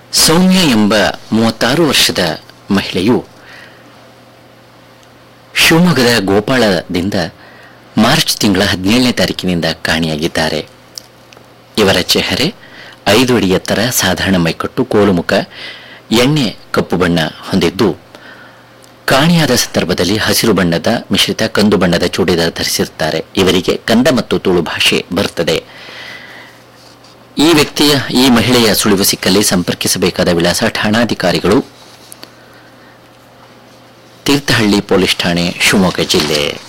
ಸೌಮ್ಯ ಎಂಬ ಮೂವತ್ತಾರು ವರ್ಷದ ಮಹಿಳೆಯು ಶಿವಮೊಗ್ಗದ ಗೋಪಾಳದಿಂದ ಮಾರ್ಚ್ ತಿಂಗಳ ಹದಿನೇಳನೇ ತಾರೀಕಿನಿಂದ ಕಾಣೆಯಾಗಿದ್ದಾರೆ ಇವರ ಚೆಹರೆ ಐದು ಅಡಿ ಎತ್ತರ ಸಾಧಾರಣ ಮೈಕಟ್ಟು ಕೋಲುಮುಖ ಎಣ್ಣೆ ಕಪ್ಪು ಬಣ್ಣ ಹೊಂದಿದ್ದು ಕಾಣೆಯಾದ ಸಂದರ್ಭದಲ್ಲಿ ಹಸಿರು ಬಣ್ಣದ ಮಿಶ್ರಿತ ಕಂದು ಬಣ್ಣದ ಚೂಡಿದಾರ್ ಧರಿಸಿರುತ್ತಾರೆ ಇವರಿಗೆ ಕನ್ನಡ ಮತ್ತು ತುಳು ಭಾಷೆ ಬರುತ್ತದೆ ಈ ವ್ಯಕ್ತಿಯ ಈ ಮಹಿಳೆಯ ಸುಳಿವು ಸಿಕ್ಕಲ್ಲಿ ಸಂಪರ್ಕಿಸಬೇಕಾದ ವಿಳಾಸ ಠಾಣಾಧಿಕಾರಿಗಳು ತೀರ್ಥಹಳ್ಳಿ ಪೊಲೀಸ್ ಠಾಣೆ ಶಿವಮೊಗ್ಗ ಜಿಲ್ಲೆ